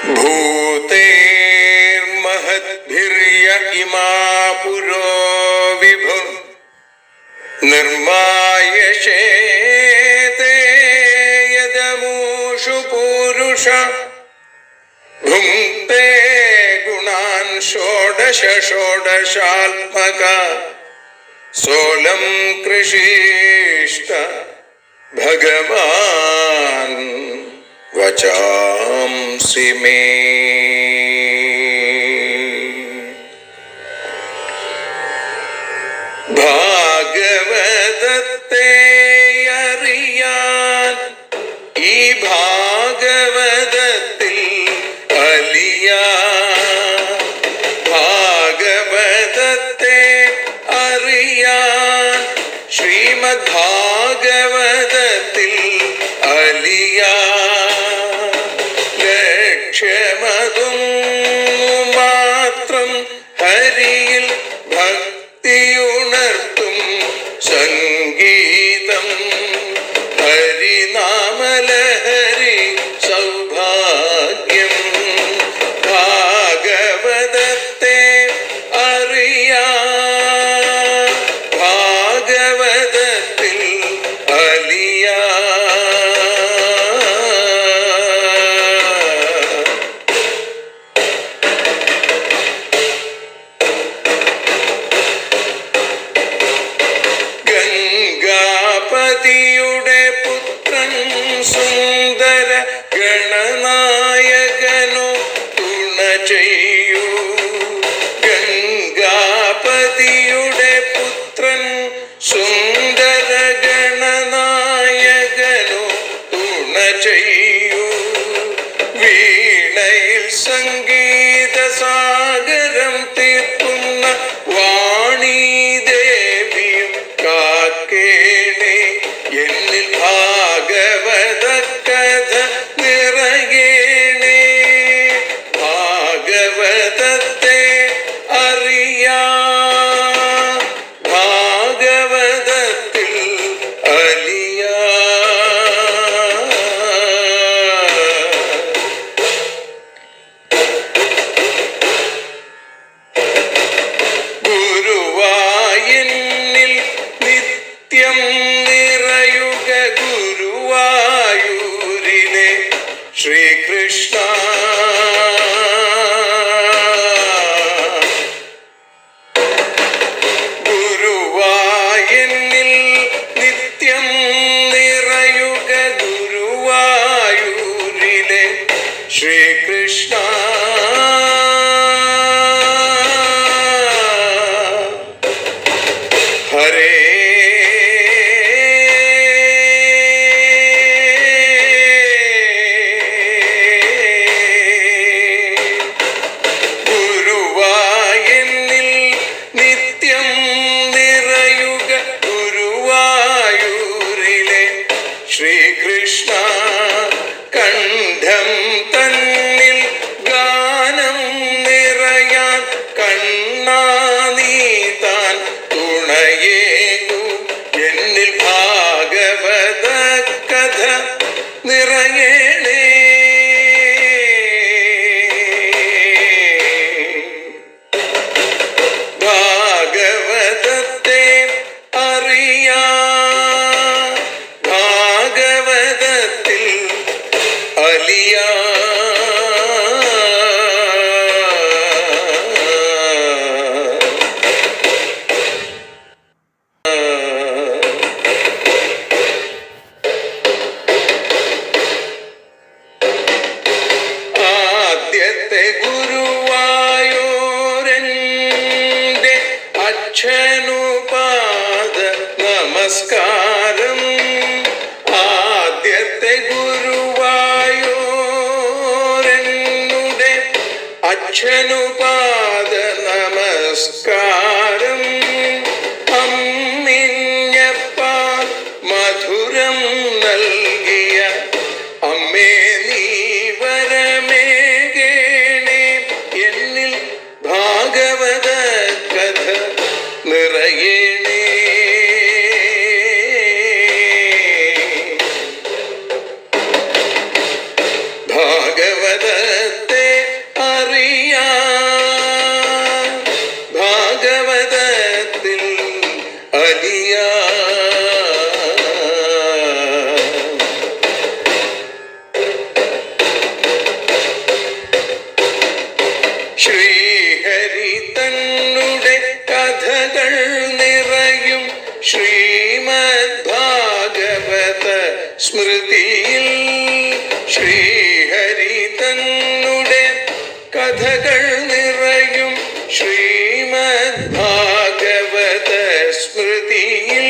भूतेर्महद्भिर्य इमा पुरो विभु निर्मायशेते यदमूषु पूरुष भुङ्क्ते गुणान् षोडश षोडशात्मक सोलं कृषीष्ट भगवान् वचांसि मे ഭാഗവതത്തെ അറിയാൻ ഈ ഭാഗവതത്തിൽ അലിയാൻ ഭാഗവതത്തെ അറിയാൻ ശ്രീമദ് ഭാഗവതത്തിൽ അലിയാൻ ലക്ഷ്യമതും മാത്രം ഹരിയിൽ ഭക്തിയുണർത്തും സംഗീതം ഹരിനാമലഹരി സൗഭാഗ്യം ഭാഗവതത്തെ അറിയാ ഭാഗവതത്തിൽ അലിയാ ഗംഗാപതിയുടെ പുത്രൻ സുന്ദര ഗണനായകനു തുണ ചെയ്യൂ ഗംഗാപതിയുടെ പുത്രൻ സുന്ദര ഗണനായകനു തുണ ചെയ്യൂ വീണയിൽ സംഗീത സാഗരം തീർക്കുന്ന വാണി ദേവിയും കാക്കേണേ എന്നിൽ ഭാഗവത കഥ നിറയേണേ ഭാഗവതത്തെ അറിയാ ഭാഗവതത്തിൽ അലിയാ ഗുരുവായൂരിൽ നിത്യം നിറയുക ഗുരുവായൂരിലെ ശ്രീകൃഷ്ണ ഗുരുവായൂരിൽ നിത്യം നിറയുക ഗുരുവായൂരിലെ ശ്രീകൃഷ്ണ ഹരേ ഗുരുവായൂരിൽ നിത്യം നിറയുക ഗുരുവായൂരിലെ ശ്രീകൃഷ്ണ കണ്ഠം തന്നിൽ ഗാനം നിറയാൻ കണ്ണാ നീ താൻ തുണയേകു എന്നിൽ ഭാഗവത കഥ നിറയണേ ഭാഗവതത്തെ അറിയാ ഭാഗവതത്തിൽ അലിയാ ആദ്യത്തെ ഗുരുവായൂരന്റെ അച്ഛനുപാദ നമസ്കാരം ആദ്യത്തെ ഗുരുവായൂരനുടെ അച്ഛനുപാദ നമസ്കാരം അമ്മിഞ്ഞപ്പാൽ മധുരം നൽകിയ അമ്മേ നീ വരമേകേണേ എന്നിൽ ഭാഗവത കഥ നിറയണേ ഭാഗവതത്തെ അറിയാ ഭാഗവതത്തിൽ അലിയാ ശ്രീഹരി തന്നുടെ കഥകൾ നിറയും ശ്രീമദ് ഭാഗവത സ്മൃതിയിൽ ശ്രീഹരി തന്നുടെ കഥകൾ നിറയും ശ്രീമദ് ഭാഗവത സ്മൃതിയിൽ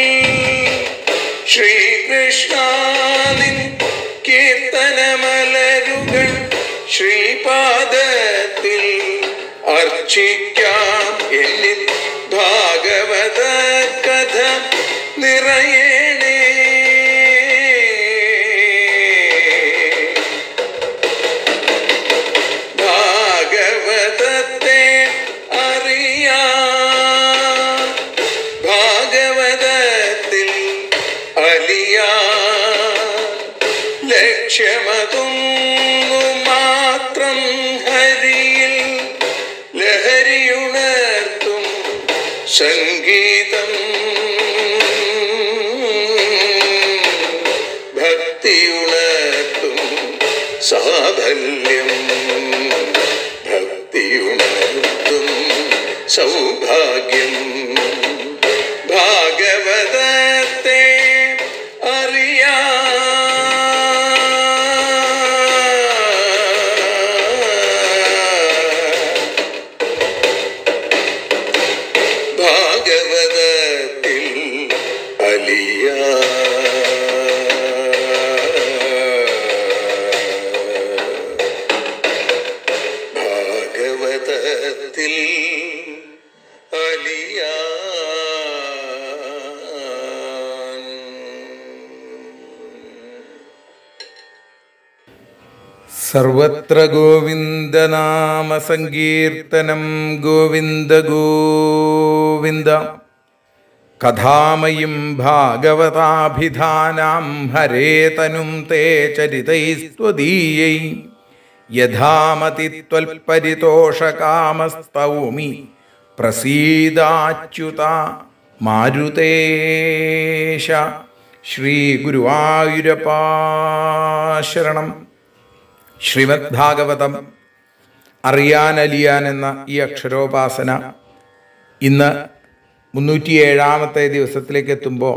ശ്രീകൃഷ്ണാനിൻ കീർത്തനമലരുകൾ ശ്രീപാദത്തിൽ അർച്ചിക്കാം എന്നിൽ ഭാഗവത കഥ നിറയണേ ഭാഗവതത്തെ അറിയാ ഭാഗവതത്തിൽ അലിയാ ലക്ഷ്യമതൊന്നു മാത്രം ഹരിയിൽ ലഹരിയുണർത്തും സംഗീതം ഭക്തിയുണർത്തും സാഫല്യം ഭക്തിയുണർത്തും സൗഭാഗ്യം ഭാഗവതത്തെ അറിയാ ഭാഗവതത്തിൽ അലിയ ഭാഗവതത്തിൽ അലിയാൻ സർവത്ര ഗോവിന്ദനാമ സങ്കീർത്തനം ഗോവിന്ദ ഗോവിന്ദ കഥാമയും ഭാഗവതാഭിധാനാം ഹരേ തനും തേ ചരിതൈസ്ത്വദീയൈ യഥാമതി ത്വൽപരിതോഷകാമസ്തൗമി പ്രസീദാച്യുത മാരുതേശ ശ്രീ ഗുരുവായൂരപ്പാ ശരണം ശ്രീമദ് ഭാഗവതം അറിയാൻ അലിയാൻ എന്ന ഈ അക്ഷരോപാസന ഇന്ന് മുന്നൂറ്റിയേഴാമത്തെ ദിവസത്തിലേക്ക് എത്തുമ്പോൾ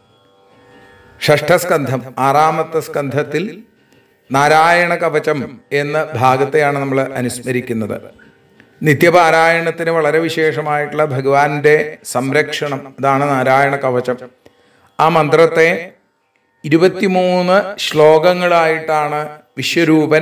ഷഷ്ഠസ്കന്ധം ആറാമത്തെ സ്കന്ധത്തിൽ നാരായണ കവചം എന്ന ഭാഗത്തെയാണ് നമ്മൾ അനുസ്മരിക്കുന്നത് നിത്യപാരായണത്തിന് വളരെ വിശേഷമായിട്ടുള്ള ഭഗവാന്റെ സംരക്ഷണം അതാണ് നാരായണ കവചം ആ മന്ത്രത്തെ ഇരുപത്തിമൂന്ന് ശ്ലോകങ്ങളായിട്ടാണ് വിശ്വരൂപൻ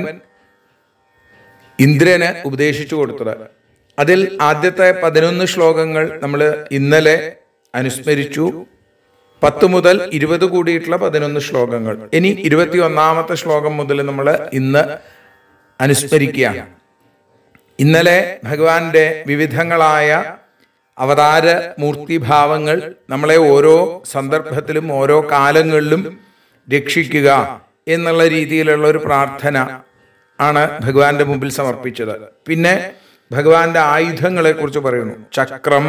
ഇന്ദ്രന് ഉപദേശിച്ചു കൊടുത്തത് അതിൽ ആദ്യത്തെ പതിനൊന്ന് ശ്ലോകങ്ങൾ നമ്മൾ ഇന്നലെ അനുസ്മരിച്ചു പത്ത് മുതൽ ഇരുപത് കൂടിയിട്ടുള്ള പതിനൊന്ന് ശ്ലോകങ്ങൾ ഇനി ഇരുപത്തി ഒന്നാമത്തെ ശ്ലോകം മുതൽ നമ്മൾ ഇന്ന് അനുസ്മരിക്കുകയാണ് ഇന്നലെ ഭഗവാന്റെ വിവിധങ്ങളായ അവതാര മൂർത്തിഭാവങ്ങൾ നമ്മളെ ഓരോ സന്ദർഭത്തിലും ഓരോ കാലങ്ങളിലും രക്ഷിക്കുക എന്നുള്ള രീതിയിലുള്ള ഒരു പ്രാർത്ഥന ആണ് ഭഗവാന്റെ മുമ്പിൽ സമർപ്പിച്ചത് പിന്നെ ഭഗവാന്റെ ആയുധങ്ങളെ കുറിച്ച് പറയുന്നു ചക്രം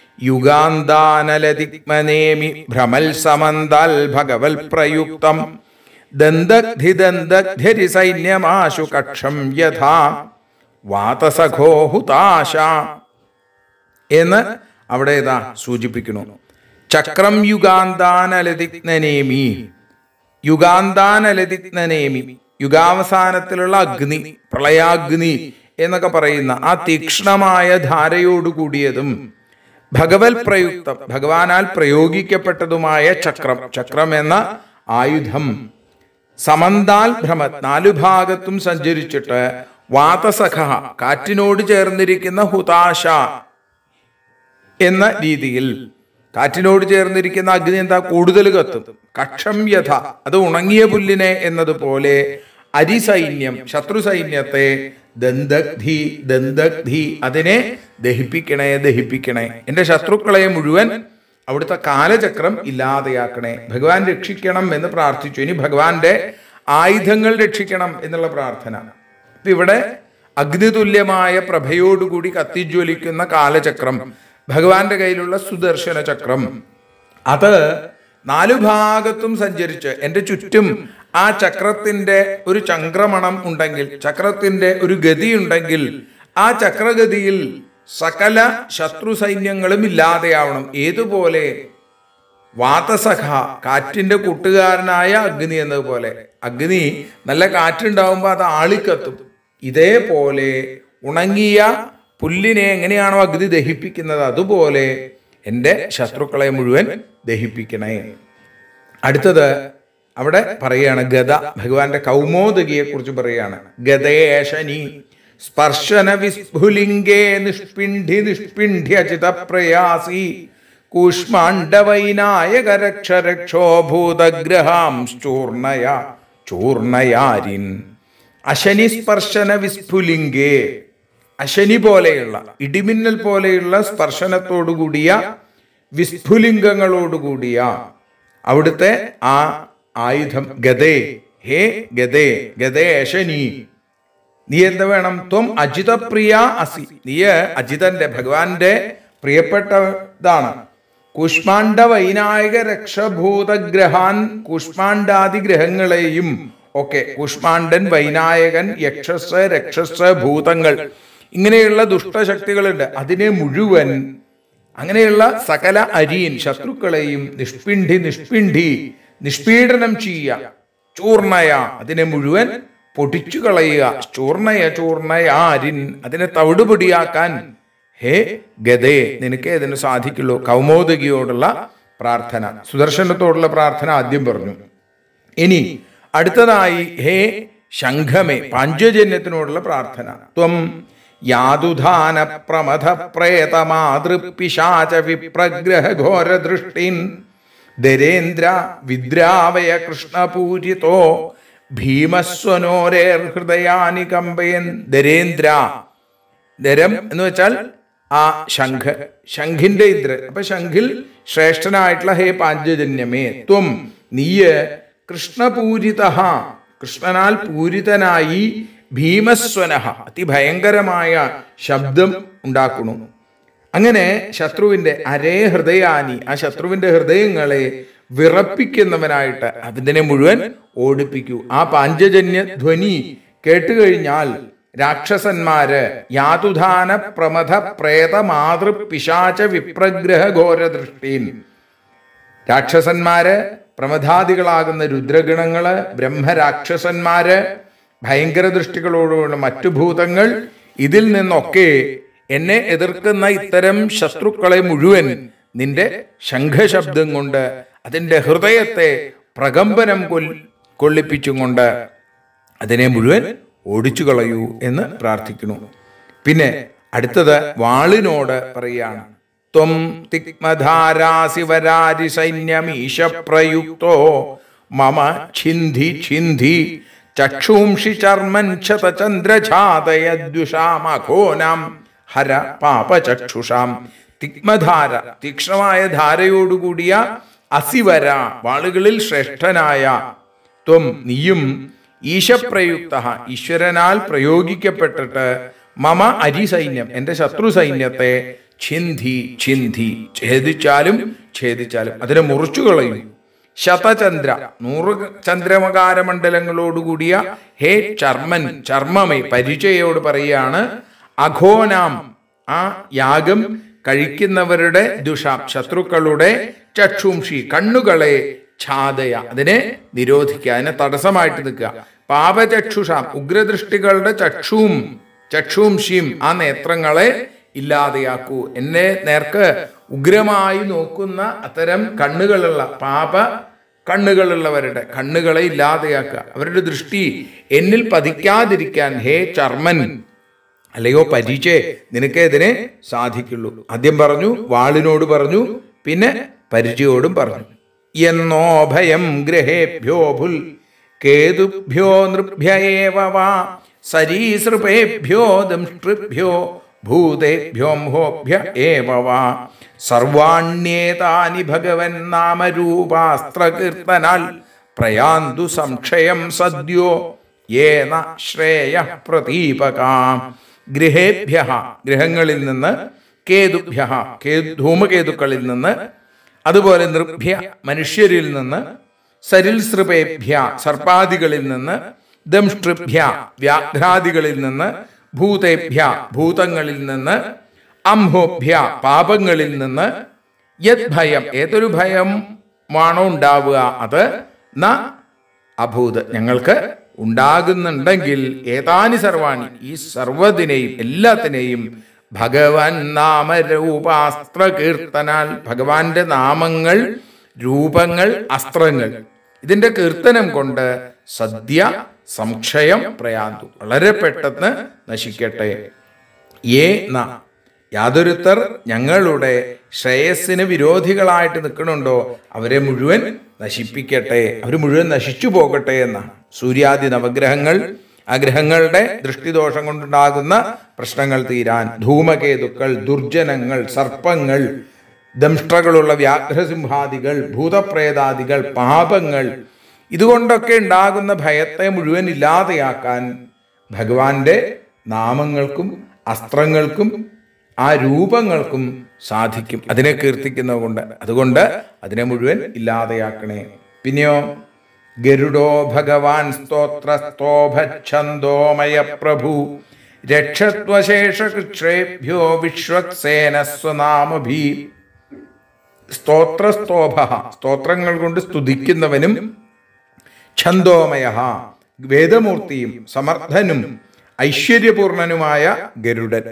യുഗാന്താനലതിക്മനേമി ഭ്രമൽ സമന്താൽ ഭഗവൽ പ്രയുക്തം ദന്തഗ്ധി ദന്തഗ്ധരി സൈന്യമാശു കക്ഷം യഥാ വാതസഖോ ഹുതാശ എന്ന് അവിടെ ഇതാ സൂചിപ്പിക്കുന്നു ചക്രം യുഗാന്താനലതിഗ്നേമി യുഗാന്താനലതിഗ്നേമി യുഗാവസാനത്തിലുള്ള അഗ്നി പ്രളയാഗ്നി എന്നൊക്കെ പറയുന്ന ആ തീക്ഷ്ണമായ ധാരയോടുകൂടിയതും ഭഗവത് പ്രയുക്തം ഭഗവാനാൽ പ്രയോഗിക്കപ്പെട്ടതുമായ ചക്രം ചക്രം എന്ന ആയുധം സമന്താൽ ഭ്രമത് നാലു ഭാഗത്തും സഞ്ചരിച്ചിട്ട് വാതസഖ കാറ്റിനോട് ചേർന്നിരിക്കുന്ന ഹുതാശ എന്ന രീതിയിൽ കാറ്റിനോട് ചേർന്നിരിക്കുന്ന അഗ്നി എന്താ കൂടുതൽ കത്തും കക്ഷം യഥ അത് ഉണങ്ങിയ പുല്ലിനെ എന്നതുപോലെ അരിസൈന്യം ശത്രു സൈന്യത്തെ ദന്തഗ്ധി ദന്തഗ്ധി അതിനെ ദഹിപ്പിക്കണേ ദഹിപ്പിക്കണേ എന്റെ ശത്രുക്കളെ മുഴുവൻ അവിടുത്തെ കാലചക്രം ഇല്ലാതെയാക്കണേ ഭഗവാൻ രക്ഷിക്കണം എന്ന് പ്രാർത്ഥിച്ചു ഇനി ഭഗവാന്റെ ആയുധങ്ങൾ രക്ഷിക്കണം എന്നുള്ള പ്രാർത്ഥന ഇപ്പൊ ഇവിടെ അഗ്നിതുല്യമായ പ്രഭയോടുകൂടി കത്തിജ്വലിക്കുന്ന കാലചക്രം ഭഗവാന്റെ കയ്യിലുള്ള സുദർശന ചക്രം അത് നാലു ഭാഗത്തും സഞ്ചരിച്ച് എൻ്റെ ചുറ്റും ആ ചക്രത്തിന്റെ ഒരു ചംക്രമണം ഉണ്ടെങ്കിൽ ചക്രത്തിന്റെ ഒരു ഗതി ഉണ്ടെങ്കിൽ ആ ചക്രഗതിയിൽ സകല ശത്രു സൈന്യങ്ങളും ഇല്ലാതെയാവണം ഏതുപോലെ വാതസഖ കാറ്റിന്റെ കൂട്ടുകാരനായ അഗ്നി എന്നതുപോലെ അഗ്നി നല്ല കാറ്റുണ്ടാവുമ്പോൾ അത് ആളിക്കത്തും ഇതേപോലെ ഉണങ്ങിയ പുല്ലിനെ എങ്ങനെയാണോ അഗ്നി ദഹിപ്പിക്കുന്നത് അതുപോലെ എൻ്റെ ശത്രുക്കളെ മുഴുവൻ ദഹിപ്പിക്കണേ അടുത്തത് അവിടെ പറയാണ് ഗത ഭഗവാന്റെ കൗമോദകിയെ കുറിച്ച് പറയാണ് ഗതേശനി സ്പർശന വിസ്ഫുലിംഗേ നിഷ്പിണ്ഡി നിഷ്പിണ്ഡ്യ ചിതപ്രയാസി കൂഷ്മാണ്ഡവൈനായക രക്ഷ രക്ഷോ ഭൂതഗ്രഹാം ചൂർണയ ചൂർണയാരിൻ അശനി സ്പർശന വിസ്ഫുലിംഗേ അശനി പോലെയുള്ള ഇടിമിന്നൽ പോലെയുള്ള സ്പർശനത്തോടുകൂടിയ വിസ്ഫുലിംഗങ്ങളോടുകൂടിയ അവിടുത്തെ ആ ആയുധം ഗതേ ഹേ ഗതേ ഗതേ അശനി നീ എന്ത് വേണം ത്വം അജിതപ്രിയ അസി നീ അജിതന്റെ ഭഗവാന്റെ പ്രിയപ്പെട്ടതാണ് കുഷ്മാണ്ഡ വൈനായക രക്ഷഭൂതഗ്രഹാൻ കുഷ്മാണ്ഡാദി ഗ്രഹങ്ങളെയും ഒക്കെ കുഷ്മാണ്ഡൻ വൈനായകൻ യക്ഷസ് രക്ഷസ് ഭൂതങ്ങൾ ഇങ്ങനെയുള്ള ദുഷ്ടശക്തികളുണ്ട് അതിനെ മുഴുവൻ അങ്ങനെയുള്ള സകല അരിയൻ ശത്രുക്കളെയും നിഷ്പിണ്ഡി നിഷ്പിണ്ഡി നിഷ്പീഡനം ചെയ്യുക ചൂർണയ അതിനെ മുഴുവൻ പൊടിച്ചു കളയുക ചൂർണയ ചൂർണയ അരിൻ അതിനെ തവിടുപൊടിയാക്കാൻ ഹേ ഗതേ നിനക്ക് ഇതിന് സാധിക്കുള്ളൂ കൗമോദകിയോടുള്ള പ്രാർത്ഥന സുദർശനത്തോടുള്ള പ്രാർത്ഥന ആദ്യം പറഞ്ഞു ഇനി അടുത്തതായി ഹേ ശംഖമേ പാഞ്ചജന്യത്തിനോടുള്ള പ്രാർത്ഥന ത്വം യാതുധാന പ്രമഥ പ്രേതമാതൃപ്പിശാച വിപ്രഗ്രഹ ഘോര ദൃഷ്ടിൻ ദരേന്ദ്ര വിദ്രാവയ കൃഷ്ണപൂരിതോ ഭീമസ്വനോരേർ ഹൃദയാനി കമ്പയൻ ദരേന്ദ്ര ദരം എന്ന് വെച്ചാൽ ആ ശംഖ് ശംഖിന്റെ ഇന്ദ്രൻ അപ്പൊ ശംഖിൽ ശ്രേഷ്ഠനായിട്ടുള്ള ഹേ പാഞ്ചജന്യമേ ത്വം നീയ് കൃഷ്ണപൂരിത കൃഷ്ണനാൽ പൂരിതനായി ഭീമസ്വനഹ അതിഭയങ്കരമായ ശബ്ദം ഉണ്ടാക്കുന്നു അങ്ങനെ ശത്രുവിന്റെ അരേ ഹൃദയാനി ആ ശത്രുവിന്റെ ഹൃദയങ്ങളെ വിറപ്പിക്കുന്നവനായിട്ട് അതിനെ മുഴുവൻ ഓടിപ്പിക്കൂ ആ പാഞ്ചജന്യ ധ്വനി കേട്ടുകഴിഞ്ഞാൽ രാക്ഷസന്മാര് യാതുധാന പ്രമഥ പ്രേത മാതൃ പിശാച വിപ്രഗ്രഹ ഘോര ദൃഷ്ടിയിൽ രാക്ഷസന്മാര് പ്രമഥാദികളാകുന്ന രുദ്രഗണങ്ങള് ബ്രഹ്മരാക്ഷസന്മാര് ഭയങ്കര ദൃഷ്ടികളോടുള്ള മറ്റു ഭൂതങ്ങൾ ഇതിൽ നിന്നൊക്കെ എന്നെ എതിർക്കുന്ന ഇത്തരം ശത്രുക്കളെ മുഴുവൻ നിന്റെ ശംഖശബ്ദം കൊണ്ട് അതിൻ്റെ ഹൃദയത്തെ പ്രകമ്പനം കൊൽ കൊള്ളിപ്പിച്ചും കൊണ്ട് അതിനെ മുഴുവൻ ഓടിച്ചു കളയൂ എന്ന് പ്രാർത്ഥിക്കുന്നു പിന്നെ അടുത്തത് വാളിനോട് പറയാണ് ത്വം തിക്മധാരാസിവരാരി സൈന്യമീശ പ്രയുക്തോ മമ ഛിന്തി ഛിന്തി ചക്ഷൂംഷി ചർമ്മൻ ചന്ദ്രഛാതയദ്വിഷാമഘോനാം ഹര പാപചക്ഷുഷാം തിക്മധാര തീക്ഷ്ണമായ ധാരയോടുകൂടിയ അസിവര വാളുകളിൽ ശ്രേഷ്ഠനായ ത്വം നീയും ഈശപ്രയുക്ത ഈശ്വരനാൽ പ്രയോഗിക്കപ്പെട്ടിട്ട് മമ അരിസൈന്യം എൻ്റെ ശത്രു സൈന്യത്തെ ഛിന്തി ഛിന്തി ഛേദിച്ചാലും ഛേദിച്ചാലും അതിനെ മുറിച്ചു കളയും ശതചന്ദ്ര നൂറ് ചന്ദ്രമകാരമണ്ഡലങ്ങളോടുകൂടിയ ഹേ ചർമ്മൻ ചർമ്മമേ പരിചയോട് പറയാണ് അഘോനാം ആ യാഗം കഴിക്കുന്നവരുടെ ദുഷാം ശത്രുക്കളുടെ ചക്ഷുംഷി കണ്ണുകളെ ഛാദയ അതിനെ നിരോധിക്കുക അതിനെ തടസ്സമായിട്ട് നിൽക്കുക പാപചക്ഷുഷാം ഉഗ്രദൃഷ്ടികളുടെ ചക്ഷും ചക്ഷുംഷിയും ആ നേത്രങ്ങളെ ഇല്ലാതെയാക്കൂ എന്നെ നേർക്ക് ഉഗ്രമായി നോക്കുന്ന അത്തരം കണ്ണുകളുള്ള പാപ കണ്ണുകളുള്ളവരുടെ കണ്ണുകളെ ഇല്ലാതെയാക്കുക അവരുടെ ദൃഷ്ടി എന്നിൽ പതിക്കാതിരിക്കാൻ ഹേ ചർമ്മൻ അല്ലയോ പരിചയ നിനക്ക് ഇതിനെ സാധിക്കുള്ളൂ ആദ്യം പറഞ്ഞു വാളിനോട് പറഞ്ഞു പിന്നെ പരിചയോടും പറഞ്ഞു എന്നോ ഭയം ഗ്രഹേഭ്യോ ഭുൽ കേതുഭ്യോ നൃഭ്യേവ വാ സരീസൃപേഭ്യോ ദംഷ്ടൃഭ്യോ ഭൂതേഭ്യോംഹോഭ്യ ഏവ വാ സർവാണ്യേതാനി ഭഗവൻ നാമരൂപാസ്ത്രകീർത്തനാൽ പ്രയാന്തു സംക്ഷയം സദ്യോ യേന ശ്രേയ പ്രദീപകാം ഗൃഹേഭ്യ ഗൃഹങ്ങളിൽ നിന്ന് കേതുഭ്യ കേതു ധൂമകേതുക്കളിൽ നിന്ന് അതുപോലെ നൃഭ്യ മനുഷ്യരിൽ നിന്ന് സരിൽസൃപേഭ്യ സർപ്പാദികളിൽ നിന്ന് ദംഷ്ടൃഭ്യ വ്യാഘ്രാദികളിൽ നിന്ന് ഭൂതേഭ്യ ഭൂതങ്ങളിൽ നിന്ന് അംഹോഭ്യ പാപങ്ങളിൽ നിന്ന് യത് ഭയം ഏതൊരു ഭയമാണോ ഉണ്ടാവുക അത് ന അഭൂത് ഞങ്ങൾക്ക് ഉണ്ടാകുന്നുണ്ടെങ്കിൽ ഏതാനി സർവാണി ഈ സർവ്വതിനെയും എല്ലാത്തിനെയും ഭഗവാൻ നാമരൂപാസ്ത്ര കീർത്തനാൽ ഭഗവാന്റെ നാമങ്ങൾ രൂപങ്ങൾ അസ്ത്രങ്ങൾ ഇതിന്റെ കീർത്തനം കൊണ്ട് സദ്യ സംക്ഷയം പ്രയാന്തു വളരെ പെട്ടെന്ന് നശിക്കട്ടെ ഏ ന യാതൊരുത്തർ ഞങ്ങളുടെ ശ്രേയസ്സിന് വിരോധികളായിട്ട് നിൽക്കണുണ്ടോ അവരെ മുഴുവൻ നശിപ്പിക്കട്ടെ അവർ മുഴുവൻ നശിച്ചു പോകട്ടെ എന്നാണ് സൂര്യാദി നവഗ്രഹങ്ങൾ ആ ഗ്രഹങ്ങളുടെ ദൃഷ്ടിദോഷം കൊണ്ടുണ്ടാകുന്ന പ്രശ്നങ്ങൾ തീരാൻ ധൂമകേതുക്കൾ ദുർജനങ്ങൾ സർപ്പങ്ങൾ ദംഷ്ട്രകളുള്ള വ്യാഘ്രസിംഹാദികൾ ഭൂതപ്രേതാദികൾ പാപങ്ങൾ ഇതുകൊണ്ടൊക്കെ ഉണ്ടാകുന്ന ഭയത്തെ മുഴുവൻ ഇല്ലാതെയാക്കാൻ ഭഗവാന്റെ നാമങ്ങൾക്കും അസ്ത്രങ്ങൾക്കും ആ രൂപങ്ങൾക്കും സാധിക്കും അതിനെ കീർത്തിക്കുന്നത് കൊണ്ട് അതുകൊണ്ട് അതിനെ മുഴുവൻ ഇല്ലാതെയാക്കണേ പിന്നെയോ ഗരുഡോ ഭഗവാൻ സ്തോത്ര സ്തോഭച്ഛന്തോമയ പ്രഭു രക്ഷത്വശേഷകൃക്ഷേഭ്യോ വിശ്വക്സേന സ്വനാമഭീ സ്തോത്രസ്തോഭ സ്തോത്രങ്ങൾ കൊണ്ട് സ്തുതിക്കുന്നവനും ഛന്തോമയ വേദമൂർത്തിയും സമർത്ഥനും ഐശ്വര്യപൂർണനുമായ ഗരുഡൻ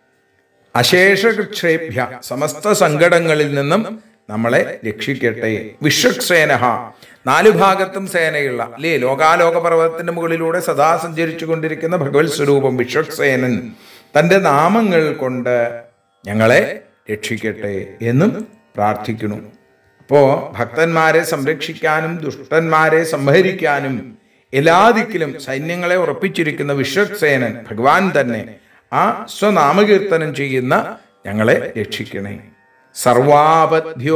അശേഷകൃക്ഷേഭ്യ സമസ്ത സങ്കടങ്ങളിൽ നിന്നും നമ്മളെ രക്ഷിക്കട്ടെ വിശ്വക്സേന നാലു ഭാഗത്തും സേനയുള്ള അല്ലേ ലോകാലോക പർവ്വതത്തിന്റെ മുകളിലൂടെ സദാ സഞ്ചരിച്ചു കൊണ്ടിരിക്കുന്ന ഭഗവത് സ്വരൂപം വിശ്വക്സേനൻ തന്റെ നാമങ്ങൾ കൊണ്ട് ഞങ്ങളെ രക്ഷിക്കട്ടെ എന്നും പ്രാർത്ഥിക്കുന്നു അപ്പോ ഭക്തന്മാരെ സംരക്ഷിക്കാനും ദുഷ്ടന്മാരെ സംഹരിക്കാനും എല്ലാ ദിക്കിലും സൈന്യങ്ങളെ ഉറപ്പിച്ചിരിക്കുന്ന വിശ്വക്സേനൻ ഭഗവാൻ തന്നെ ആ സ്വനാമകീർത്തനം ചെയ്യുന്ന ഞങ്ങളെ രക്ഷിക്കണേ സർവാപദ്ധ്യോ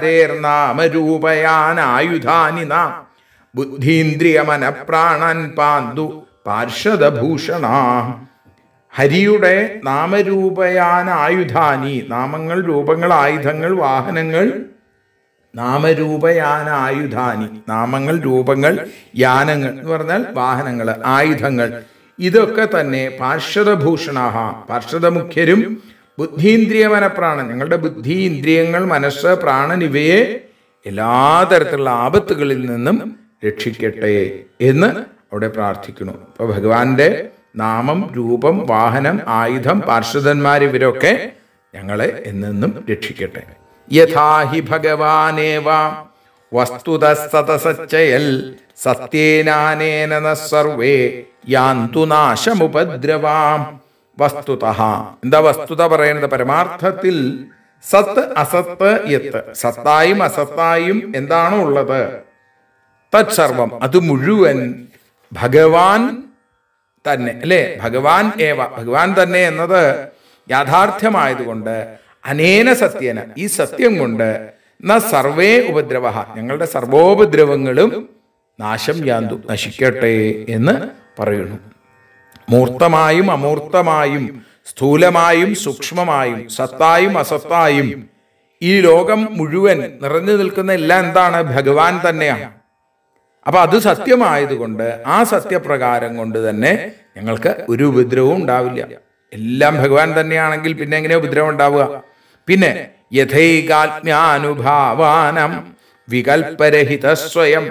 ഹരേർനാമരൂപയാനായുധാനി നാ ബുദ്ധീന്ദ്രിയമന പ്രാണൻ പാന്തു പാർഷദഭൂഷണ ഹരിയുടെ നാമരൂപയാന ആയുധാനി നാമങ്ങൾ രൂപങ്ങൾ ആയുധങ്ങൾ വാഹനങ്ങൾ നാമരൂപയാന ആയുധാനി നാമങ്ങൾ രൂപങ്ങൾ യാനങ്ങൾ എന്ന് പറഞ്ഞാൽ വാഹനങ്ങൾ ആയുധങ്ങൾ ഇതൊക്കെ തന്നെ പാർശ്വതഭൂഷണാഹ പാർശ്വത മുഖ്യരും ബുദ്ധീന്ദ്രിയമന പ്രാണൻ ഞങ്ങളുടെ ബുദ്ധി ഇന്ദ്രിയങ്ങൾ മനസ്സ് പ്രാണൻ ഇവയെ എല്ലാ തരത്തിലുള്ള ആപത്തുകളിൽ നിന്നും രക്ഷിക്കട്ടെ എന്ന് അവിടെ പ്രാർത്ഥിക്കുന്നു അപ്പൊ ഭഗവാന്റെ നാമം രൂപം വാഹനം ആയുധം പാർശ്വതന്മാർ ഇവരൊക്കെ ഞങ്ങളെ എന്നെന്നും രക്ഷിക്കട്ടെ യഥാഹി ഭഗവാനേവ വസ്തുത സതസച്ചയൽ സത്യേനാനേന ന സർവേ യാന്തു നാശമുപദ്രവാം വസ്തുത എന്താ വസ്തുത പറയുന്നത് പരമാർത്ഥത്തിൽ സത്ത് അസത്ത് യത്ത് സത്തായും അസത്തായും എന്താണോ ഉള്ളത് തത്സർവം അത് മുഴുവൻ ഭഗവാൻ തന്നെ അല്ലേ ഭഗവാൻ ഏവ ഭഗവാൻ തന്നെ എന്നത് യാഥാർത്ഥ്യമായതുകൊണ്ട് അനേന സത്യേന ഈ സത്യം കൊണ്ട് ന സർവേ ഉപദ്രവ ഞങ്ങളുടെ സർവോപദ്രവങ്ങളും നാശം യാന്തു നശിക്കട്ടെ എന്ന് പറയുന്നു മൂർത്തമായും അമൂർത്തമായും സ്ഥൂലമായും സൂക്ഷ്മമായും സത്തായും അസത്തായും ഈ ലോകം മുഴുവൻ നിറഞ്ഞു നിൽക്കുന്ന എല്ലാം എന്താണ് ഭഗവാൻ തന്നെയാണ് അപ്പൊ അത് സത്യമായതുകൊണ്ട് ആ സത്യപ്രകാരം കൊണ്ട് തന്നെ ഞങ്ങൾക്ക് ഒരു ഉപദ്രവവും ഉണ്ടാവില്ല എല്ലാം ഭഗവാൻ തന്നെയാണെങ്കിൽ പിന്നെ എങ്ങനെ ഉപദ്രവം ഉണ്ടാവുക പിന്നെ യഥൈകാത്മ്യാനുഭാവാനം വികൽപ്പരഹിത സ്വയം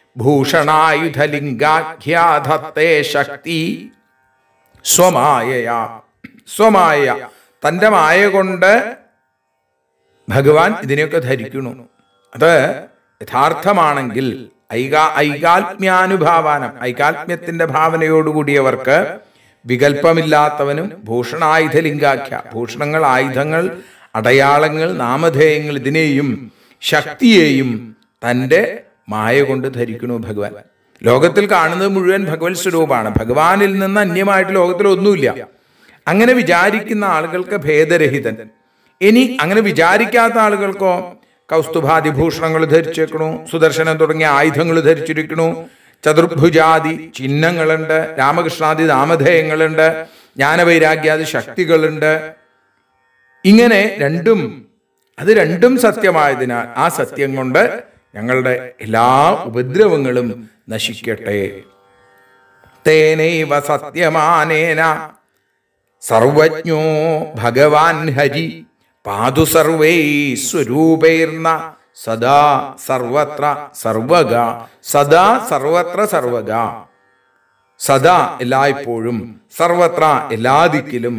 ഭൂഷണായുധലിംഗാഖ്യാധത്തെ ശക്തി സ്വമായ സ്വമായ തന്റെ മായ കൊണ്ട് ഭഗവാൻ ഇതിനെയൊക്കെ ധരിക്കുന്നു അത് യഥാർത്ഥമാണെങ്കിൽ ഐകാ ഐകാത്മ്യാനുഭാവാനം ഐകാത്മ്യത്തിന്റെ ഭാവനയോടുകൂടിയവർക്ക് വികല്പമില്ലാത്തവനും ഭൂഷണായുധലിംഗാഖ്യ ഭൂഷണങ്ങൾ ആയുധങ്ങൾ അടയാളങ്ങൾ നാമധേയങ്ങൾ ഇതിനെയും ശക്തിയെയും തൻ്റെ മായ കൊണ്ട് ധരിക്കണു ഭഗവാൻ ലോകത്തിൽ കാണുന്നത് മുഴുവൻ ഭഗവത് സ്വരൂപമാണ് ഭഗവാനിൽ നിന്ന് അന്യമായിട്ട് ലോകത്തിൽ ഒന്നുമില്ല അങ്ങനെ വിചാരിക്കുന്ന ആളുകൾക്ക് ഭേദരഹിതൻ ഇനി അങ്ങനെ വിചാരിക്കാത്ത ആളുകൾക്കോ കൗസ്തുഭാതിഭൂഷണങ്ങൾ ധരിച്ചേക്കണു സുദർശനം തുടങ്ങിയ ആയുധങ്ങൾ ധരിച്ചിരിക്കണു ചതുർഭുജാദി ചിഹ്നങ്ങളുണ്ട് രാമകൃഷ്ണാദി നാമധേയങ്ങളുണ്ട് ജ്ഞാനവൈരാഗ്യാദി ശക്തികളുണ്ട് ഇങ്ങനെ രണ്ടും അത് രണ്ടും സത്യമായതിനാൽ ആ സത്യം കൊണ്ട് ഞങ്ങളുടെ എല്ലാ ഉപദ്രവങ്ങളും നശിക്കട്ടെ തേനൈവ സത്യമാനേന സർവജ്ഞോ ഭഗവാൻ ഹരി പാതു സർവൈ സ്വരൂപൈർന്ന സദാ സർവത്ര സർവഗ സദാ സർവത്ര സർവഗ സദാ എല്ലായ്പ്പോഴും സർവത്ര എല്ലാ ദിക്കിലും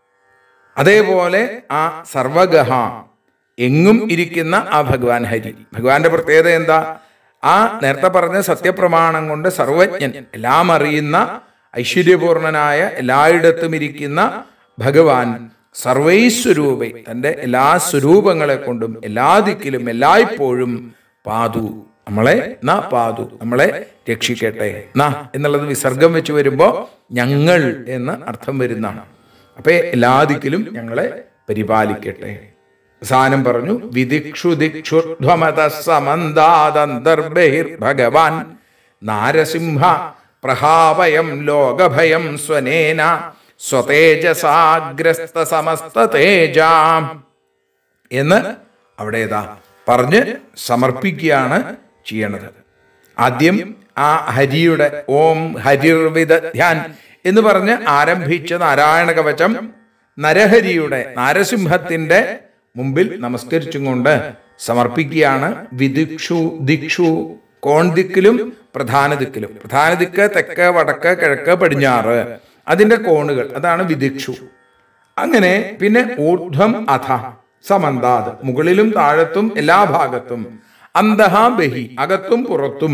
അതേപോലെ ആ സർവഗഹ എങ്ങും ഇരിക്കുന്ന ആ ഭഗവാൻ ഹരി ഭഗവാന്റെ പ്രത്യേകത എന്താ ആ നേരത്തെ പറഞ്ഞ സത്യപ്രമാണം കൊണ്ട് സർവജ്ഞൻ എല്ലാം അറിയുന്ന ഐശ്വര്യപൂർണനായ എല്ലായിടത്തും ഇരിക്കുന്ന ഭഗവാൻ സർവൈസ്വരൂപൈ തന്റെ എല്ലാ സ്വരൂപങ്ങളെ കൊണ്ടും എല്ലാ ദിക്കിലും എല്ലായ്പ്പോഴും പാതു നമ്മളെ ന പാതു നമ്മളെ രക്ഷിക്കട്ടെ ന എന്നുള്ളത് വിസർഗം വെച്ച് വരുമ്പോ ഞങ്ങൾ എന്ന് അർത്ഥം വരുന്നതാണ് അപ്പൊ എല്ലാ ദിക്കിലും ഞങ്ങളെ പരിപാലിക്കട്ടെ അവസാനം പറഞ്ഞു വിദിക്ഷു ദിക്ഷുധ്വമത സമന്താദന്തർബഹിർ ഭഗവാൻ നാരസിംഹ പ്രഹാവയം ലോകഭയം സ്വനേന സ്വതേജസാഗ്രസ്ത സമസ്ത തേജാം എന്ന് അവിടെ ഏതാ പറഞ്ഞ് സമർപ്പിക്കുകയാണ് ചെയ്യണത് ആദ്യം ആ ഹരിയുടെ ഓം ഹരിർവിദധ്യാൻ എന്ന് പറഞ്ഞ് ആരംഭിച്ച നാരായണ കവചം നരഹരിയുടെ നാരസിംഹത്തിന്റെ മുമ്പിൽ നമസ്കരിച്ചും കൊണ്ട് സമർപ്പിക്കുകയാണ് വിദിക്ഷു ദിക്ഷു കോൺ ദിക്കിലും പ്രധാന ദിക്കിലും പ്രധാന ദിക്ക് തെക്ക് വടക്ക് കിഴക്ക് പടിഞ്ഞാറ് അതിന്റെ കോണുകൾ അതാണ് വിദിക്ഷു അങ്ങനെ പിന്നെ ഊർധ്വം അധ സമന്താത് മുകളിലും താഴത്തും എല്ലാ ഭാഗത്തും അന്തഹ ബഹി അകത്തും പുറത്തും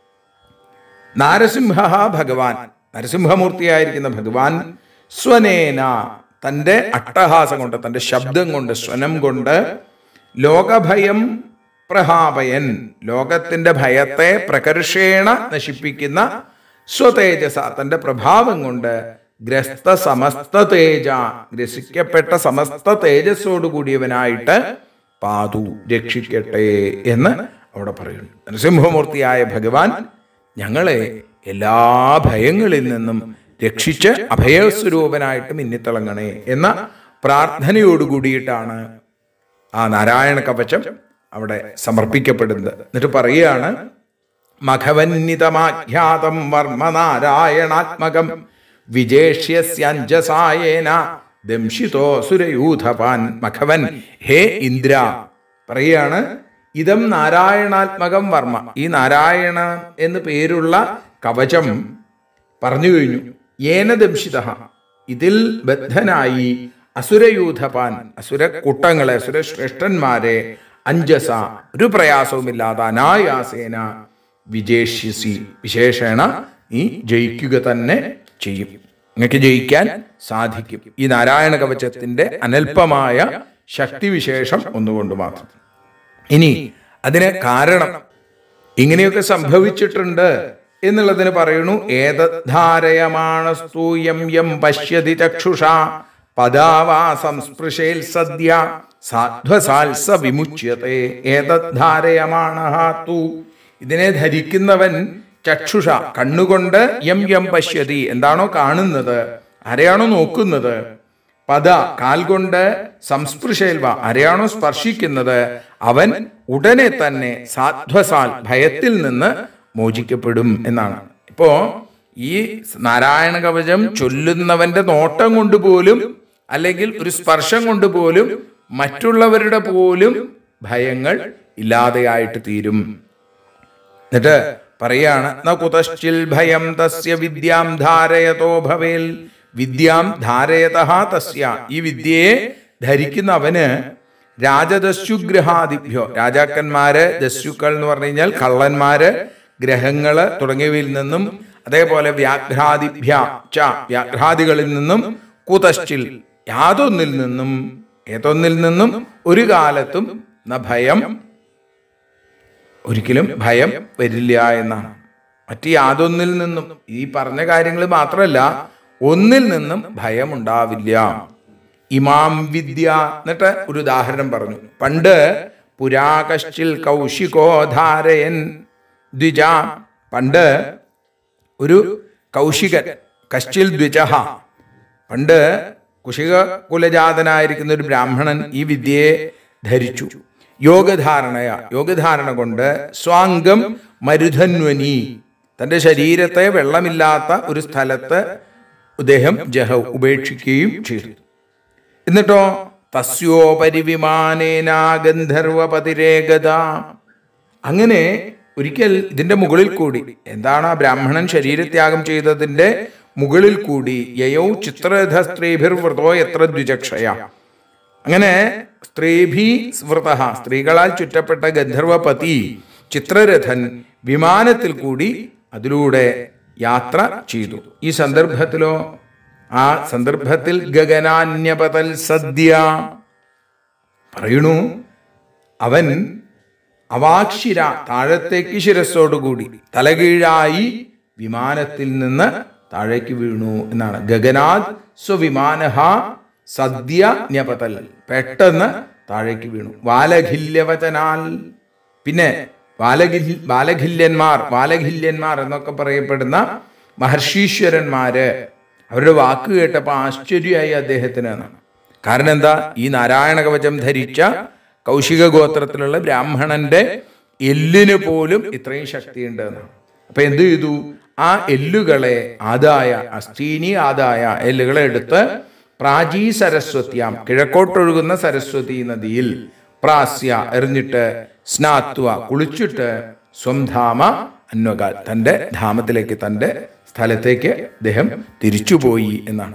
നാരസിംഹ ഭഗവാൻ നരസിംഹമൂർത്തിയായിരിക്കുന്ന ഭഗവാൻ സ്വനേന തന്റെ അട്ടഹാസം കൊണ്ട് തന്റെ ശബ്ദം കൊണ്ട് സ്വനം കൊണ്ട് ലോകഭയം പ്രഹാപയൻ ലോകത്തിന്റെ ഭയത്തെ പ്രകർഷേണ നശിപ്പിക്കുന്ന സ്വതേജസ തന്റെ പ്രഭാവം കൊണ്ട് ഗ്രസ്ത സമസ്ത തേജ ഗ്രസിക്കപ്പെട്ട സമസ്ത തേജസ്സോട് കൂടിയവനായിട്ട് പാതു രക്ഷിക്കട്ടെ എന്ന് അവിടെ പറയുന്നു നരസിംഹമൂർത്തിയായ ഭഗവാൻ ഞങ്ങളെ എല്ലാ ഭയങ്ങളിൽ നിന്നും രക്ഷിച്ച് അഭയസ്വരൂപനായിട്ട് മിന്നിത്തിളങ്ങണേ എന്ന പ്രാർത്ഥനയോട് കൂടിയിട്ടാണ് ആ നാരായണ കവചം അവിടെ സമർപ്പിക്കപ്പെടുന്നത് എന്നിട്ട് പറയുകയാണ് മഖവന്നിതമാഖ്യാതം വർമ്മ നാരായണാത്മകം വിജേഷ്യസ്യഞ്ജസായേന ദംശിതോ സുരയൂഥപാൻ മഖവൻ ഹേ ഇന്ദ്ര പറയാണ് ഇതം നാരായണാത്മകം വർമ്മ ഈ നാരായണ എന്ന് പേരുള്ള കവചം പറഞ്ഞു കഴിഞ്ഞു ഏന ദംശിത ഇതിൽ ബദ്ധനായി അസുരയൂഥപാൻ അസുര കൂട്ടങ്ങളെ അസുര ശ്രേഷ്ഠന്മാരെ അഞ്ജസ ഒരു പ്രയാസവുമില്ലാതെ അനായാസേന വിജേഷ്യസി വിശേഷേണ നീ ജയിക്കുക തന്നെ ചെയ്യും നിങ്ങൾക്ക് ജയിക്കാൻ സാധിക്കും ഈ നാരായണ കവചത്തിന്റെ അനൽപമായ ശക്തിവിശേഷം ഒന്നുകൊണ്ട് മാത്രം ഇനി അതിന് കാരണം ഇങ്ങനെയൊക്കെ സംഭവിച്ചിട്ടുണ്ട് എന്നുള്ളതിന് പറയുന്നു ഏതദ്ധാരയമാണസ്തൂയം യം പശ്യതി ചക്ഷുഷ പദാവാ സംസ്പൃശേൽ സദ്യ സാധ്വസാൽസ വിമുച്യത്തെ ഏതദ്ധാരയമാണ തു ഇതിനെ ധരിക്കുന്നവൻ ചക്ഷുഷ കണ്ണുകൊണ്ട് യം യം പശ്യതി എന്താണോ കാണുന്നത് ആരെയാണോ നോക്കുന്നത് പദ കാൽ കൊണ്ട് സംസ്പൃശേൽവ ആരെയാണോ സ്പർശിക്കുന്നത് അവൻ ഉടനെ തന്നെ സാധ്വസാൽ ഭയത്തിൽ നിന്ന് മോചിക്കപ്പെടും എന്നാണ് ഇപ്പോ ഈ നാരായണ കവചം ചൊല്ലുന്നവന്റെ നോട്ടം കൊണ്ട് പോലും അല്ലെങ്കിൽ ഒരു സ്പർശം കൊണ്ട് പോലും മറ്റുള്ളവരുടെ പോലും ഭയങ്ങൾ ഇല്ലാതെയായിട്ട് തീരും എന്നിട്ട് പറയാണ് ന കുതശ്ചിൽ ഭയം തസ്യ വിദ്യാം ധാരയതോ ഭവേൽ വിദ്യാം ധാരയത തസ്യ ഈ വിദ്യയെ ധരിക്കുന്ന അവന് രാജദസ്യുഗ്രഹാദിഭ്യോ രാജാക്കന്മാര് ദസ്യുക്കൾ എന്ന് പറഞ്ഞു കഴിഞ്ഞാൽ കള്ളന്മാര് ഗ്രഹങ്ങള് തുടങ്ങിയവയിൽ നിന്നും അതേപോലെ വ്യാഘ്രാദിഭ്യ ച വ്യാഘ്രാദികളിൽ നിന്നും കുതശ്ചിൽ യാതൊന്നിൽ നിന്നും ഏതൊന്നിൽ നിന്നും ഒരു കാലത്തും ന ഭയം ഒരിക്കലും ഭയം വരില്ല എന്നാണ് മറ്റ് യാതൊന്നിൽ നിന്നും ഈ പറഞ്ഞ കാര്യങ്ങൾ മാത്രമല്ല ഒന്നിൽ നിന്നും ഭയം ഉണ്ടാവില്ല ഇമാം വിദ്യ എന്നിട്ട് ഒരു ഉദാഹരണം പറഞ്ഞു പണ്ട് പുരാകശ്ചിൽ കൗശികോ ധാരയൻ ദ്വിജ പണ്ട് ഒരു കൗശികൻ കശ്ചിൽ ദ്വിജഹ പണ്ട് കുശിക കുലജാതനായിരിക്കുന്ന ഒരു ബ്രാഹ്മണൻ ഈ വിദ്യയെ ധരിച്ചു യോഗധാരണയ യോഗധാരണ കൊണ്ട് സ്വാംഗം മരുധന്വനി തന്റെ ശരീരത്തെ വെള്ളമില്ലാത്ത ഒരു സ്ഥലത്ത് അദ്ദേഹം ജഹ ഉപേക്ഷിക്കുകയും ചെയ്തു എന്നിട്ടോ തസ്യോപരി വിമാനേന ഗന്ധർവപതിരേകത അങ്ങനെ ഒരിക്കൽ ഇതിന്റെ മുകളിൽ കൂടി എന്താണ് ആ ബ്രാഹ്മണൻ ശരീരത്യാഗം ചെയ്തതിന്റെ മുകളിൽ കൂടി യയൗ ചിത്രരഥ സ്ത്രീഭിർ വ്രതോ എത്ര ദ്വിചക്ഷയ അങ്ങനെ സ്ത്രീഭി വ്രത സ്ത്രീകളാൽ ചുറ്റപ്പെട്ട ഗന്ധർവപതി ചിത്രരഥൻ വിമാനത്തിൽ കൂടി അതിലൂടെ യാത്ര ചെയ്തു ഈ സന്ദർഭത്തിലോ ആ സന്ദർഭത്തിൽ ഗഗനാന്യപതൽ സദ്യ പറയണു അവൻ അവാക്ഷിര താഴത്തേക്ക് ശിരസ്സോടുകൂടി തലകീഴായി വിമാനത്തിൽ നിന്ന് താഴേക്ക് വീണു എന്നാണ് ഗഗനാദ് സ്വവിമാനഹ സദ്യ ന്യപതൽ പെട്ടെന്ന് താഴേക്ക് വീണു വാലഖില്യവചനാൽ പിന്നെ വാലഖിൽ വാലഖില്യന്മാർ വാലഖില്യന്മാർ എന്നൊക്കെ പറയപ്പെടുന്ന മഹർഷീശ്വരന്മാര് അവരുടെ വാക്ക് കേട്ടപ്പോൾ ആശ്ചര്യമായി അദ്ദേഹത്തിന് എന്നാണ് കാരണം എന്താ ഈ നാരായണ കവചം ധരിച്ച കൗശിക ഗോത്രത്തിലുള്ള ബ്രാഹ്മണന്റെ എല്ലിന് പോലും ഇത്രയും ശക്തിയുണ്ട് എന്നാണ് അപ്പൊ എന്ത് ചെയ്തു ആ എല്ലുകളെ ആദായ അസ്ഥീനി ആദായ എല്ലുകളെ എടുത്ത് പ്രാചീ സരസ്വത്യാം കിഴക്കോട്ടൊഴുകുന്ന സരസ്വതി നദിയിൽ പ്രാസ്യ എറിഞ്ഞിട്ട് സ്നാത്വ കുളിച്ചിട്ട് സ്വംധാമ അന്വകാൽ തന്റെ ധാമത്തിലേക്ക് തന്റെ സ്ഥലത്തേക്ക് അദ്ദേഹം തിരിച്ചുപോയി എന്നാണ്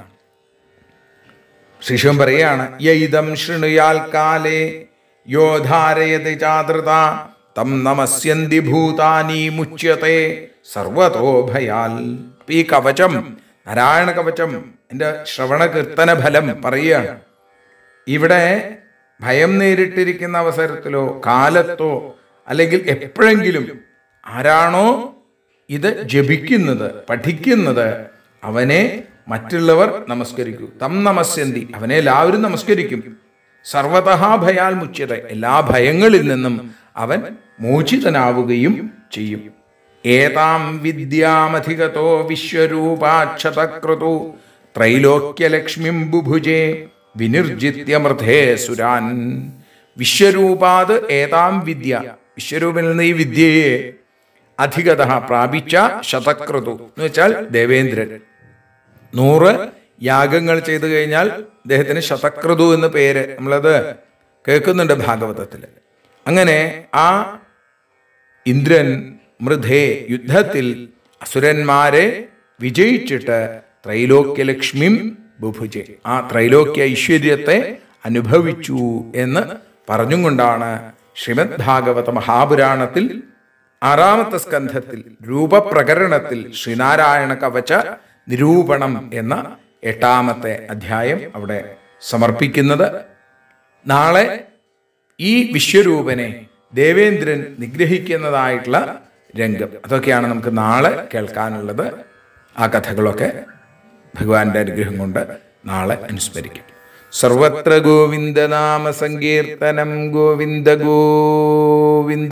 ശിശുവൻ പറയാണ് യൈതം ശൃണുയാൽ കാലേ യോ ധാരയതി ചാതൃത തം നമസ്യന്തി ഭൂതാനി മുച്യത്തെ സർവതോ ഭയാൽ അപ്പൊ ഈ കവചം നാരായണ കവചം എൻ്റെ ശ്രവണ കീർത്തന ഫലം പറയുകയാണ് ഇവിടെ ഭയം നേരിട്ടിരിക്കുന്ന അവസരത്തിലോ കാലത്തോ അല്ലെങ്കിൽ എപ്പോഴെങ്കിലും ആരാണോ ഇത് ജപിക്കുന്നത് പഠിക്കുന്നത് അവനെ മറ്റുള്ളവർ നമസ്കരിക്കൂ തം നമസ്യന്തി അവനെ എല്ലാവരും നമസ്കരിക്കും സർവതഃ ഭയാൽ മുച്യത എല്ലാ ഭയങ്ങളിൽ നിന്നും അവൻ മോചിതനാവുകയും ചെയ്യും ഏതാം വിദ്യാമധികതോ വിശ്വരൂപാക്ഷതക്രതു ത്രൈലോക്യലക്ഷ്മിം ബുഭുജേ വിനിർജിത്യമൃഥേ സുരാൻ വിശ്വരൂപാത് ഏതാം വിദ്യ വിശ്വരൂപനിൽ നിന്ന് ഈ വിദ്യയെ അധികത പ്രാപിച്ച ശതക്രതു എന്ന് വെച്ചാൽ ദേവേന്ദ്രൻ നൂറ് യാഗങ്ങൾ ചെയ്തു കഴിഞ്ഞാൽ അദ്ദേഹത്തിന് ശതക്രതു എന്ന് പേര് നമ്മളത് കേൾക്കുന്നുണ്ട് ഭാഗവതത്തിൽ അങ്ങനെ ആ ഇന്ദ്രൻ മൃധേ യുദ്ധത്തിൽ അസുരന്മാരെ വിജയിച്ചിട്ട് ത്രൈലോക്യലക്ഷ്മിം ബുഭുജെ ആ ത്രൈലോക്യ ഐശ്വര്യത്തെ അനുഭവിച്ചു എന്ന് പറഞ്ഞും കൊണ്ടാണ് ശ്രീമദ് ഭാഗവത മഹാപുരാണത്തിൽ ആറാമത്തെ സ്കന്ധത്തിൽ രൂപപ്രകരണത്തിൽ ശ്രീനാരായണ കവച നിരൂപണം എന്ന എട്ടാമത്തെ അധ്യായം അവിടെ സമർപ്പിക്കുന്നത് നാളെ ഈ വിശ്വരൂപനെ ദേവേന്ദ്രൻ നിഗ്രഹിക്കുന്നതായിട്ടുള്ള രംഗം അതൊക്കെയാണ് നമുക്ക് നാളെ കേൾക്കാനുള്ളത് ആ കഥകളൊക്കെ ഭഗവാന്റെ അനുഗ്രഹം കൊണ്ട് നാളെ അനുസ്മരിക്കും സർവത്ര ഗോവിന്ദനാമ സങ്കീർത്തനം ഗോവിന്ദ ഗോവിന്ദ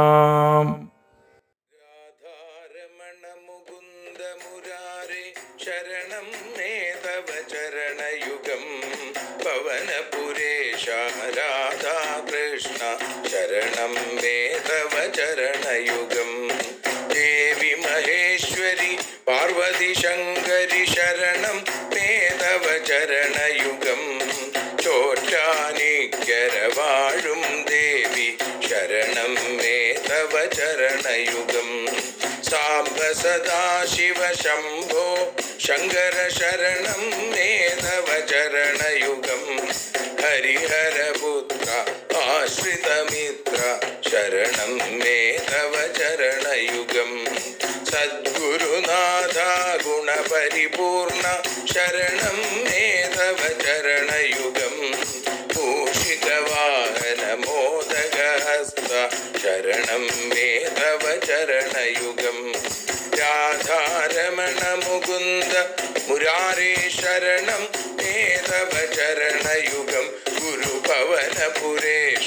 രാധാരമണ മുകുന്ദ മുരാരേ ശരണം മേ തവ ചരണയുഗം പവനപുരേശ രാധാകൃഷ്ണ ശരണം മേ തവ ചരണയുഗം ദേവി മഹേശ്വരി പാർവതി ശങ്കരി ശരണം മേ തവ ചരണയുഗം ചോറ്റാനിക്കര വാഴും ദേവി ശരണം മേ തവ ചരണയുഗം സാംബ സദാശിവ ശംഭോ ശങ്കര ശരണം മേ തവ ചരണയുഗം ഹരിഹരപുത്ര ആശ്രിതമിത്ര ശരണം മേ തവ ചരണയുഗം സദ്ഗുരുനാഥ ഗുണപരിപൂർണ ശരണം മേ തവ ചരണയുഗം പൂഷിതവാഹന മോദകഹസ്ത ശരണം മേ തവ ചരണയുഗം രാധാരമണ മുകുന്ദ മുരാരേ ശരണം മേ തവ ചരണയുഗം ഗുരുഭവനപുരേശ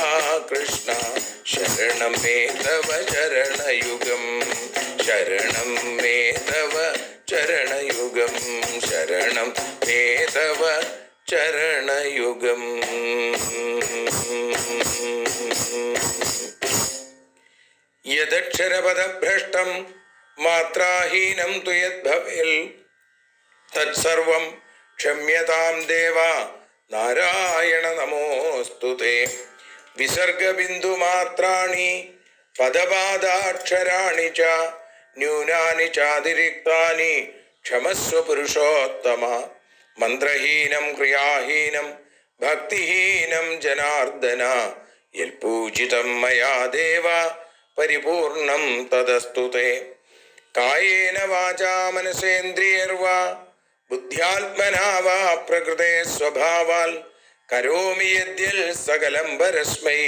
രാധാകൃഷ്ണ ശരണം മേ തവ ചരണയുഗം ശരണം ചരണയുഗം യദക്ഷരപദഭ്രഷ്ടം മാത്രാഹീനം തു യദ്ഭവേൽ തത്സർവം ക്ഷമ്യതാം ദേവ നാരായണ നമോസ്തു തേ വിസർഗബിന്ദുമാത്രാണി പദപാദാക്ഷരാണി ച ന്യൂനാനി ചാതിരിക്താനി ക്ഷമസ്വ പുരുഷോത്തമ മന്ത്രഹീനം ക്രിയാഹീനം ഭക്തിഹീനം ജനാർദ്ദന യൽപൂജിതം മയാ ദേവ പരിപൂർണം തദസ്തു തേ കായേന വാചാ മനസേന്ദ്രിയർവാ ബുദ്ധ്യാത്മനാ വാ പ്രകൃതേ സ്വഭാവാൽ കരോമി യദ്യൽ സകലം പരസ്മൈ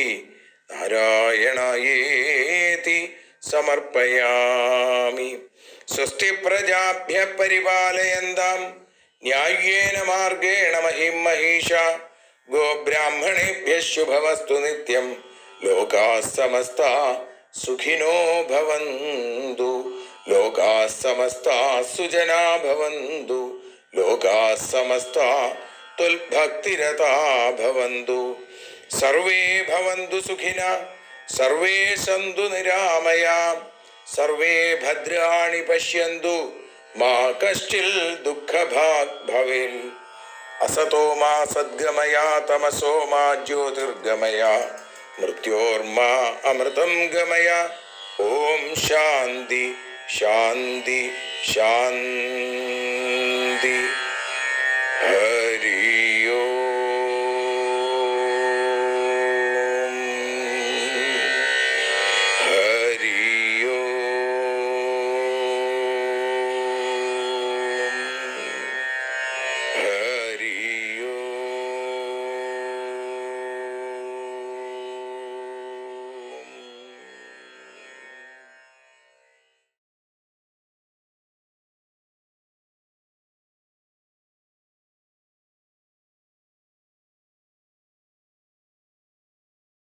നാരായണയേതി സമർപ്പയാമി സ്വസ്തി പ്രജാഭ്യ പരിപാലയന്താം ന്യായേന മാർഗേണ മഹിം മഹീഷ ഗോബ്രാഹ്മണേഭ്യ ശുഭമസ്തു നിത്യം ലോകാ സമസ്ത സുഖിനോ ഭവന്തു ലോകാ സമസ്ത സുജനാ ഭവന്തു ലോകാ സമസ്ത തുൽഭക്തിരതാ ഭവന്തു സർവേ ഭവന്തു സുഖിന സർവേ സന്തു നിരാമയാ സർവേ ഭദ്രാണി പശ്യന്തു മാ കശ്ചിൽ ദുഃഖഭാഗ് ഭവേൽ അസതോ മാ സദ്ഗമയ തമസോ മാ ജ്യോതിർഗമയ മൃത്യോർമാ അമൃതം ഗമയ ഓം ശാന്തി ശാന്തി ശാന്തി